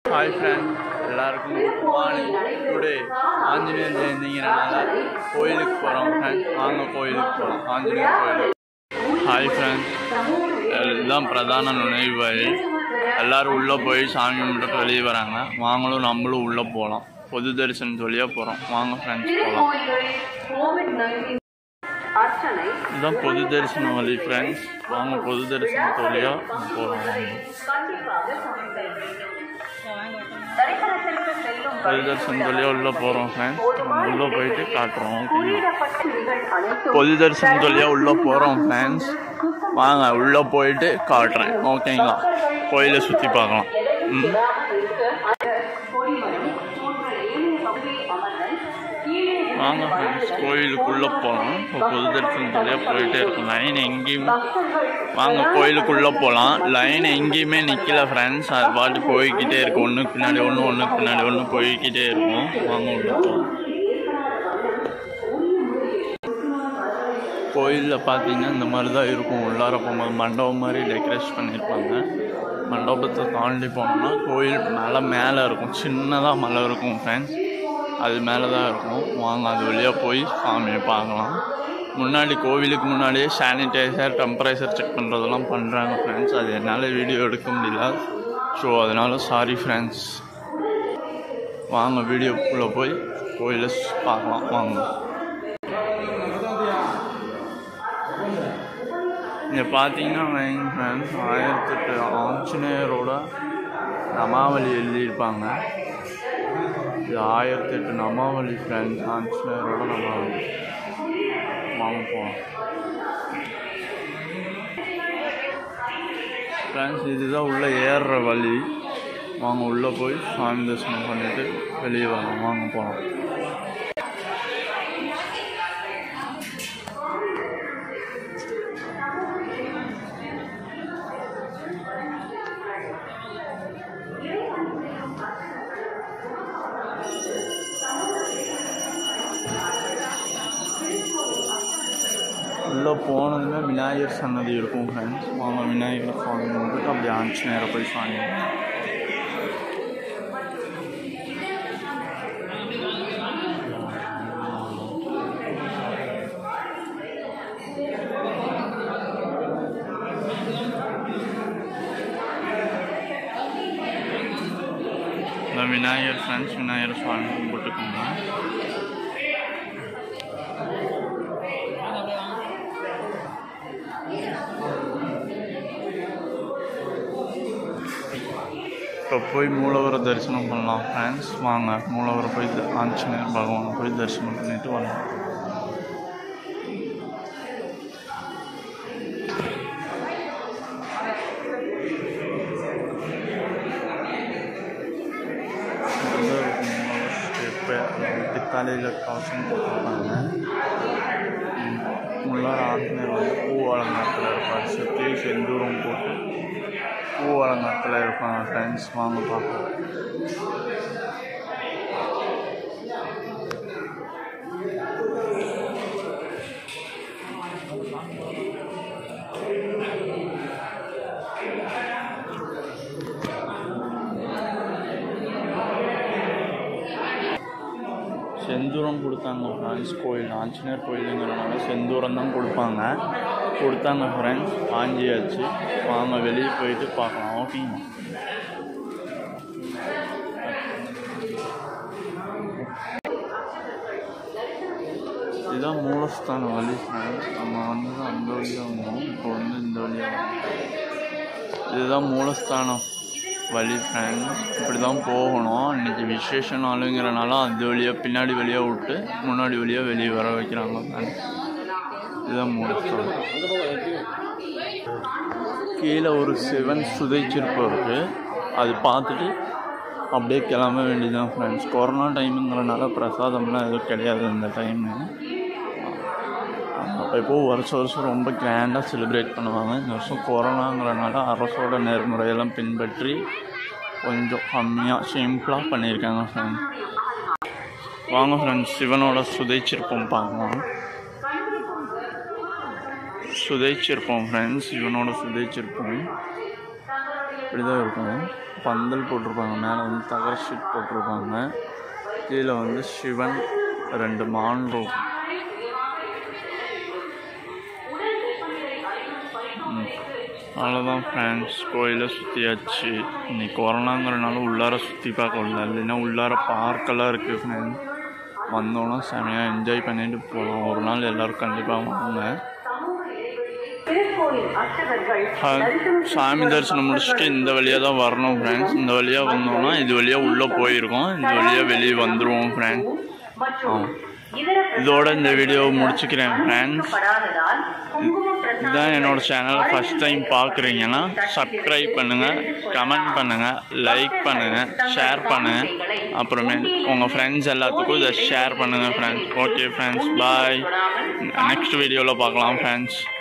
Hi friend எல்லாருக்கும் good morning today Anjaneyar ஜெயந்திங்கிறனால கோயிலுக்கு போகிறோம் ஃப்ரெண்ட் வாங்க கோயிலுக்கு போகிறோம் ஆஞ்சநேயர் கோயிலுக்கு ஹாய் ஃப்ரெண்ட் இதுதான் பிரதான நுழைவு வழி எல்லாரும் உள்ளே போய் சாமி கும்பிட்டு வெளியே வராங்க வாங்களும் நம்மளும் உள்ளே போகலாம் பொது தரிசனம் வழியாக போகிறோம் வாங்க ஃப்ரெண்ட்ஸ் போகலாம் அர்ச்சனை இதுதான் பொது தரிசனம் வழி ஃப்ரெண்ட்ஸ் வாங்க பொது தரிசனத்து வழியாக போகிறோம் வாங்க கண்டிப்பாக சமைக்க தரிசனத்திற்கு செல்லும் பொது தரிசனம் வழியாக உள்ளே போகிறோம் ஃப்ரெண்ட்ஸ் உள்ளே போயிட்டு காட்டுறோம் ஓகேங்களா உள்ளிடப்பட்ட விதிகள் அனைத்தும் பொது தரிசனம் வழியாக உள்ளே போகிறோம் ஃப்ரெண்ட்ஸ் வாங்க உள்ளே போயிட்டு காட்டுறேன் ஓகேங்களா கோயிலை சுற்றி பார்க்கலாம் ம் கொடிமரம் போன்ற ஏனைய பகுதியை அமர்தல் கீழே வாங்க ஃப்ரெண்ட்ஸ் கோயிலுக்குள்ளே போகலாம் இப்போ பொது தரிசனம் வழியாக போயிட்டே இருக்கும் லைன் எங்கேயுமே வாங்க கோயிலுக்குள்ளே போகலாம் லைன் எங்கேயுமே நிற்கல ஃப்ரெண்ட்ஸ் அது பாட்டு போய்கிட்டே இருக்கும் ஒன்றுக்கு பின்னாடி ஒன்று ஒன்றுக்கு பின்னாடி ஒன்று போய்கிட்டே இருக்கும் வாங்க உள்ள போகலாம் கோயிலில் பார்த்தீங்கன்னா இந்த மாதிரி தான் இருக்கும் உள்ளார போகும்போது மண்டபம் மாதிரி டெக்கரேட் பண்ணியிருப்பாங்க மண்டபத்தை தாண்டி போனோம்னா கோயில் மலை மேலே இருக்கும் சின்னதாக மலை இருக்கும் ஃப்ரெண்ட்ஸ் அது மேலே தான் இருக்கும் வாங்க அது வழியாக போய் சாமியை பார்க்கலாம் முன்னாடி கோவிலுக்கு முன்னாடியே சானிடைசர் டெம்பரேச்சர் செக் பண்ணுறதெல்லாம் பண்ணுறாங்க ஃப்ரெண்ட்ஸ் அது என்னால் வீடியோ எடுக்க முடியல ஸோ அதனால் சாரி ஃப்ரெண்ட்ஸ் வாங்க வீடியோக்குள்ளே போய் கோயிலை பார்க்கலாம் வாங்க இங்கே பார்த்தீங்கன்னா வைங்க ஃப்ரெண்ட்ஸ் ஆயிரத்தெட்டு ஆஞ்சநேயரோட நமாவளி எழுதியிருப்பாங்க இது ஆயிரத்தெட்டு நமாவளி ஃப்ரெண்ட்ஸ் ஆஞ்சநேயரோட நமாவளி வாங்க போகலாம் ஃப்ரெண்ட்ஸ் இதுதான் உள்ளே ஏறுற வழி வாங்க உள்ளே போய் சாமி தரிசனம் பண்ணிட்டு வெளியே வரலாம் வாங்க போகலாம் உள்ளே போனதுமே விநாயகர் சன்னதி இருக்கும் ஃப்ரெண்ட்ஸ் வாங்க விநாயகர் சாமி கும்பிட்டு அப்படியே ஆஞ்சநேயரை போய் சாமி கும்பிட்டு. இந்த விநாயகர் ஃப்ரெண்ட்ஸ் விநாயகர் சுவாமி கும்பிட்டுக்கோங்க இப்போ போய் மூலவரை தரிசனம் பண்ணலாம் ஃப்ரெண்ட்ஸ் வாங்க மூலவரை போய் த- ஆஞ்சநேயர் பகவானை போய் தரிசனம் பண்ணிட்டு வரலாம் இதுதான் இருக்கும் மூலவர் ஸ்டெப்பு பித்தாலையில் கவசம் போட்டிருப்பாங்க ம், உள்ளார ஆஞ்சநேயர் வந்து பூ அலங்காரத்தில் இருப்பார் சுற்றி செந்தூரம் போட்டு பூ அலங்காரத்தில் இருப்பாங்க ஃப்ரெண்ட்ஸ் வாங்க பார்க்கலாம் செந்தூரம் கொடுத்தாங்க ஃப்ரெண்ட்ஸ் கோயில் ஆஞ்சநேயர் கோயிலுங்கிறனால செந்தூரம் தான் கொடுப்பாங்க கொடுத்தாங்க ஃப்ரெண்ட்ஸ் வாங்கியாச்சு வாங்க வெளியே போயிட்டு பார்க்கலாம் ஓகேங்களா இதுதான் மூலஸ்தான வழி ஃப்ரெண்ட்ஸ் நம்ம வந்து அந்த வழியாக வந்தோம் இப்போ வந்து இந்த வழியாக வந்தோம் இதுதான் மூலஸ்தானம் வழி ஃப்ரெண்ட்ஸ் இப்படி தான் போகணும் இன்னைக்கு விசேஷ நாளுங்கிறனால அந்த வழியாக பின்னாடி வழியாக விட்டு முன்னாடி வழியாக வெளியே வர வைக்கிறாங்க ஃப்ரெண்ட்ஸ் இதுதான் மூலஸ்தானம் கீழே ஒரு சிவன் சுதைச்சிருப்பு இருக்குது அது பார்த்துட்டு அப்படியே கிளம்ப வேண்டியதுதான் ஃப்ரெண்ட்ஸ் கொரோனா டைமுங்கிறனால பிரசாதம்லாம் எதுவும் கிடையாது இந்த டைமு எப்போ வருஷம் வருஷம் ரொம்ப கிராண்டாக செலிப்ரேட் பண்ணுவாங்க இந்த வருஷம் கொரோனாங்கிறனால அரசோட நெறிமுறையெல்லாம் பின்பற்றி கொஞ்சம் கம்மியாக சிம்பிளாக பண்ணியிருக்காங்க ஃப்ரெண்ட்ஸ் வாங்க ஃப்ரெண்ட்ஸ் சிவனோட சுதைச்சிருப்போம் பார்க்கலாம் சுதைச்சிருப்போம் ஃப்ரெண்ட்ஸ் இவனோட சுதைச்சிருப்போம் இப்படி தான் இருக்கும் பந்தல் போட்டிருப்பாங்க மேலே வந்து தகர ஷீட் போட்டிருப்பாங்க கீழே வந்து சிவன் ரெண்டு மான் இருக்கும் ம். அவ்வளோதான் ஃப்ரெண்ட்ஸ் கோயிலை சுற்றியாச்சு இன்னைக்கு கொரோனாங்கிறனால உள்ளார சுற்றி பார்க்க முடியல இல்லைன்னா உள்ளார பார்க்கெல்லாம் இருக்குது ஃப்ரெண்ட்ஸ் வந்தோன்னா செமையாக என்ஜாய் பண்ணிட்டு போகலாம் ஒரு நாள் எல்லோரும் கண்டிப்பாக வாங்க திருக்கோயில் அர்ச்சகர்கள் அஹ், சாமி தரிசனம் முடிச்சுட்டு இந்த வழியாக தான் வரணும் ஃப்ரெண்ட்ஸ் இந்த வழியாக வந்தோம்னா இது வழியாக உள்ளே போயிருக்கோம் இந்த வழியாக வெளியே வந்துடுவோம் ஃப்ரெண்ட்ஸ் மற்றும் ஆ. இதர இதோட இந்த வீடியோவை முடிச்சுக்கிறேன் ஃப்ரெண்ட்ஸ் படாததால் குங்கும பிரசாதம் இதுதான் என்னோட சேனல் ஃபஸ்ட் டைம் பார்க்குறீங்கன்னா சப்ஸ்கிரைப் பண்ணுங்கள் கமெண்ட் பண்ணுங்கள் லைக் பண்ணுங்கள் ஷேர் பண்ணுங்கள் அப்புறமே உங்கள் ஃப்ரெண்ட்ஸ் எல்லாத்துக்கும் இதை ஷேர் பண்ணுங்கள் friends okay friends bye next வீடியோவில் பார்க்கலாம் ஃப்ரெண்ட்ஸ்